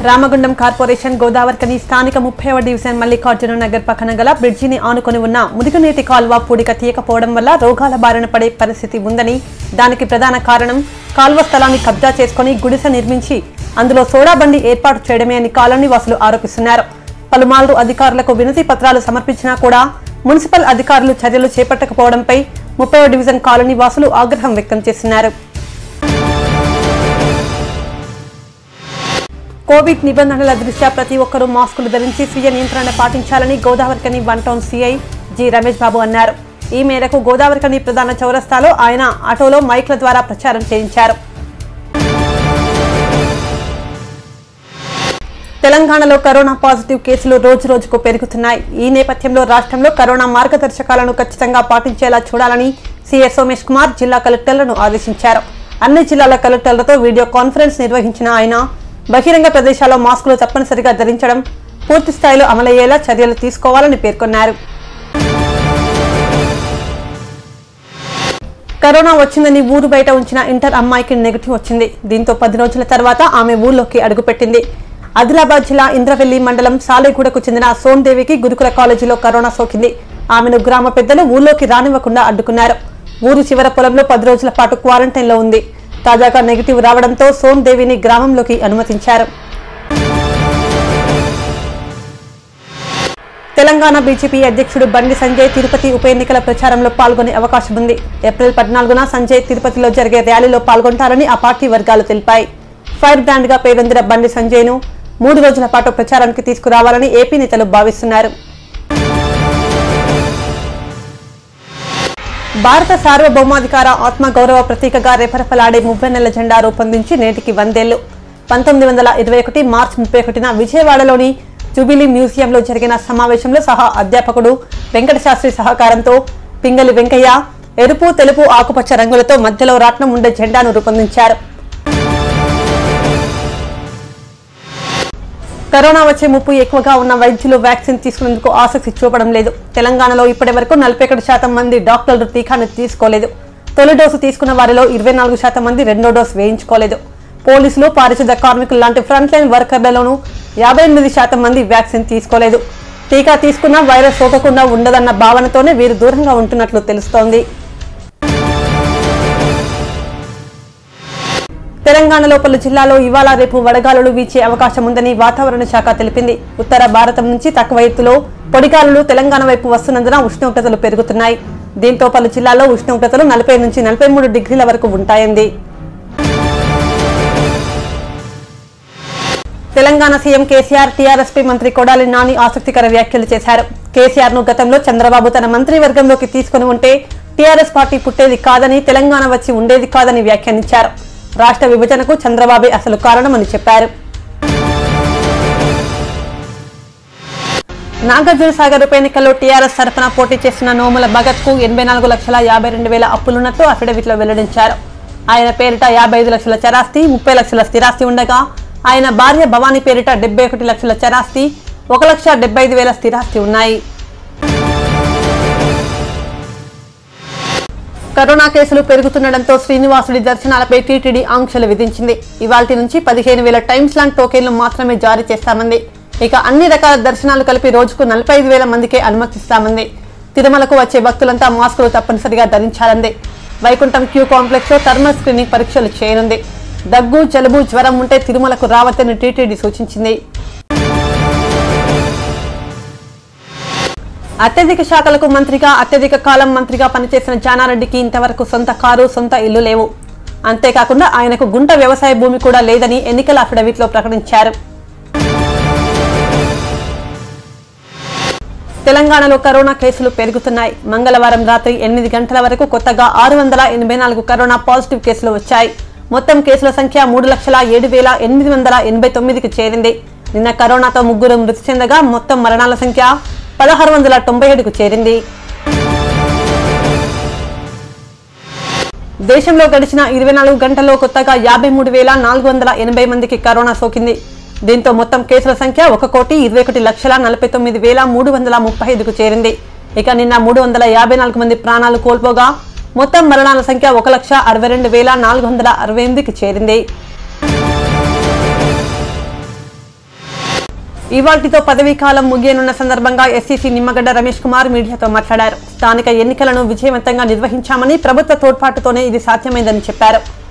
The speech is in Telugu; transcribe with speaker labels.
Speaker 1: రామగుండం కార్పొరేషన్ గోదావరికని స్థానిక ముప్పైవ డివిజన్ మల్లికార్జున నగర్ పక్కన గల బ్రిడ్జిని ఆనుకొని ఉన్న మురుగునీటి కాల్వ పూడిక తీయకపోవడం వల్ల రోగాల బారిన పడే పరిస్థితి ఉందని దానికి ప్రధాన కారణం కాల్వ స్థలాన్ని కబ్జా చేసుకుని గుడిసె నిర్మించి అందులో సోడా బండి ఏర్పాటు చేయడమే అని కాలనీ వాసులు ఆరోపిస్తున్నారు పలుమార్లు అధికారులకు వినతి పత్రాలు సమర్పించినా కూడా మున్సిపల్ అధికారులు చర్యలు చేపట్టకపోవడంపై ముప్పై డివిజన్ కాలనీ వాసులు ఆగ్రహం వ్యక్తం చేస్తున్నారు కోవిడ్ నిబంధనల దృష్ట్యా ప్రతి ఒక్కరూ మాస్కులు ధరించి స్వీయ నియంత్రణ పాటించాలని గోదావరికని one town CI G Ramesh Babu అన్నారు ఈ మేరకు గోదావరికని ప్రధాన చౌరస్తాలో ఆయన ఆటోలో మైక్ల ద్వారా ప్రచారం చేయించారు తెలంగాణలో కరోనా పాజిటివ్ కేసులు రోజు రోజుకు పెరుగుతున్నాయి ఈ నేపథ్యంలో రాష్ట్రంలో కరోనా మార్గదర్శకాలను ఖచ్చితంగా పాటించేలా చూడాలని సీఎస్ సోమేష్ కుమార్ జిల్లా కలెక్టర్లను ఆదేశించారు అన్ని జిల్లాల కలెక్టర్లతో వీడియో కాన్ఫరెన్స్ నిర్వహించిన ఆయన బహిరంగ ప్రదేశాల్లో మాస్కులు తప్పనిసరిగా ధరించడం పూర్తి స్థాయిలో అమలయ్యేలా చర్యలు తీసుకోవాలని పేర్కొన్నారు కరోనా వచ్చిందని ఊరు బయట ఉంచిన ఇంటర్ అమ్మాయికి నెగిటివ్ వచ్చింది దీంతో పది రోజుల తర్వాత ఆమె ఊర్లోకి అడుగుపెట్టింది ఆదిలాబాద్ జిల్లా ఇంద్రవెల్లి మండలం సాలెగూడకు చెందిన సోన్దేవికి గురుకుల కాలేజీలో కరోనా సోకింది ఆమెను గ్రామ పెద్దలు ఊర్లోకి రానివ్వకుండా అడ్డుకున్నారు ఊరు చివర పొలంలో పది రోజుల పాటు క్వారంటైన్లో ఉంది తాజాగా నెగిటివ్ రావడంతో సోన్దేవిని గ్రామంలోకి అనుమతించారు తెలంగాణ బీజేపీ అధ్యక్షుడు బండి సంజయ్ తిరుపతి ఉప ఎన్నికల ప్రచారంలో పాల్గొనే అవకాశం ఉంది ఏప్రిల్ పద్నాలుగున సంజయ్ తిరుపతిలో జరిగే ర్యాలీలో పాల్గొంటారని ఆ పార్టీ వర్గాలు తెలిపాయి ఫైర్ బ్రాండ్ గా పేరొందిన బండి సంజయ్ ను మూడు రోజుల పాటు ప్రచారానికి తీసుకురావాలని ఏపీ నేతలు భావిస్తున్నారు భారత సార్వభౌమాధికార ఆత్మగౌరవ ప్రతీకగా రెపరెపలాడే మువ్వెన్నెల జెండా రూపొందించి నేటికి వందేళ్లు పంతొమ్మిది వందల ఇరవై ఒకటి మార్చి ముప్పై ఒకటిన విజయవాడలోని జూబిలీ మ్యూజియంలో జరిగిన సమావేశంలో సహా అధ్యాపకుడు వెంకట శాస్త్రి సహకారంతో పింగళి వెంకయ్య ఎరుపు తెలుపు ఆకుపచ్చ రంగులతో మధ్యలో రాట్నం ఉండే జెండాను రూపొందించారు కరోనా వచ్చే ముప్పు ఎక్కువగా ఉన్న వైద్యులు వ్యాక్సిన్ తీసుకునేందుకు ఆసక్తి చూపడం లేదు తెలంగాణలో ఇప్పటి వరకు నలభై ఒకటి శాతం మంది డాక్టర్లు టీకాను తీసుకోలేదు తొలి డోసు తీసుకున్న వారిలో ఇరవై నాలుగు శాతం మంది రెండో డోసు వేయించుకోలేదు పోలీసులు పారిశుద్ధ కార్మికులు లాంటి ఫ్రంట్ లైన్ వర్కర్లలోనూ యాభై ఎనిమిది శాతం మంది వ్యాక్సిన్ తీసుకోలేదు టీకా తీసుకున్నా వైరస్ సోకకుండా ఉండదన్న భావనతోనే వీరు దూరంగా ఉంటున్నట్లు తెలుస్తోంది తెలంగాణలో పలు జిల్లాలో ఇవాళ రేపు వడగాలులు వీచే అవకాశం ఉందని వాతావరణ శాఖ తెలిపింది ఉత్తర భారతం నుంచి తక్కువ ఎత్తులో పొడిగాలులు తెలంగాణ వైపు వస్తున్నందున ఉష్ణోగ్రతలు పెరుగుతున్నాయి దీంతో పలు జిల్లాల్లో ఉష్ణోగ్రతలు నలభై నుంచి నలభై మూడు డిగ్రీల వరకు ఉంటాయంది తెలంగాణ సీఎం కేసీఆర్ టీఆర్ఎస్పీ మంత్రి కొడాలి నాని ఆసక్తికర వ్యాఖ్యలు చేశారు కేసీఆర్ ను గతంలో చంద్రబాబు తన మంత్రివర్గంలోకి తీసుకుని ఉంటే టీఆర్ఎస్ పార్టీ పుట్టేది కాదని తెలంగాణ వచ్చి ఉండేది కాదని వ్యాఖ్యానించారు రాష్ట్ర విభజనకు చంద్రబాబే అసలు కారణమని చెప్పారు నాగార్జున సాగర్ ఉప ఎన్నికల్లో టీఆర్ఎస్ తరఫున పోటీ చేసిన నోముల భగత్ కు ఎనభై నాలుగు లక్షల యాభై రెండు వేల అప్పులున్నట్టు అఫిడవిట్ లో వెల్లడించారు ఆయన పేరిట యాభై ఐదు లక్షల చరాస్తి ముప్పై లక్షల స్థిరాస్తి ఉండగా ఆయన భార్య భవానీ పేరిట డెబ్బై ఒకటి లక్షల చరాస్తి ఒక లక్ష డెబ్బై ఐదు వేల స్థిరాస్తి ఉన్నాయి కరోనా కేసులు పెరుగుతుండటంతో శ్రీనివాసుడి దర్శనాలపై టీటీడీ ఆంక్షలు విధించింది ఇవాల్టి నుంచి పదిహేను వేల టైమ్స్ లాంటి టోకెన్లు మాత్రమే జారీ చేస్తామంది ఇక అన్ని రకాల దర్శనాలు కలిపి రోజుకు నలభై ఐదు వేల మందికే అనుమతిస్తామంది తిరుమలకు వచ్చే భక్తులంతా మాస్కులు తప్పనిసరిగా ధరించాలంది వైకుంఠం క్యూ కాంప్లెక్స్ లో థర్మల్ స్క్రీనింగ్ పరీక్షలు చేయనుంది దగ్గు జలుబు జ్వరం ఉంటే తిరుమలకు రావద్దని టీటీడీ సూచించింది అత్యధిక శాఖలకు మంత్రిగా అత్యధిక కాలం మంత్రిగా పనిచేసిన జానారెడ్డికి ఇంతవరకు సొంత కారు సొంత ఇల్లు లేవు అంతేకాకుండా ఆయనకు గుంట వ్యవసాయ భూమి కూడా లేదని ఎన్నికల అఫిడవిట్లో ప్రకటించారు తెలంగాణలో కరోనా కేసులు పెరుగుతున్నాయి మంగళవారం రాత్రి ఎనిమిది గంటల వరకు కొత్తగా ఆరు వందల ఎనభై నాలుగు కరోనా పాజిటివ్ కేసులు వచ్చాయి మొత్తం కేసుల సంఖ్య మూడు లక్షల ఏడు వేల ఎనిమిది వందల ఎనభై తొమ్మిదికి చేరింది నిన్న కరోనాతో ముగ్గురు మృతి చెందగా మొత్తం మరణాల సంఖ్య పదహారు వందల తొంభై ఏడుకు చేరింది దేశంలో గడిచిన ఇరవై నాలుగు గంటల్లో కొత్తగా యాభై మూడు వేల నాలుగు వందల ఎనభై మందికి కరోనా సోకింది దీంతో మొత్తం కేసుల సంఖ్య ఒక కోటి ఇరవై ఒకటి లక్షల నలభై తొమ్మిది వేల మూడు వందల ముప్పై ఐదుకు చేరింది ఇక నిన్న మూడు వందల యాభై నాలుగు మంది ప్రాణాలు కోల్పోగా మొత్తం మరణాల సంఖ్య ఒక లక్ష అరవై రెండు వేల నాలుగు వందల అరవై ఎనిమిదికి చేరింది ఇవాల్టితో పదవీ కాలం ముగియనున్న సందర్భంగా ఎస్సీసీ నిమ్మగడ్డ రమేష్ కుమార్ మీడియాతో మాట్లాడారు స్థానిక ఎన్నికలను విజయవంతంగా నిర్వహించామని ప్రభుత్వ తోడ్పాటుతోనే ఇది సాధ్యమైందని చెప్పారు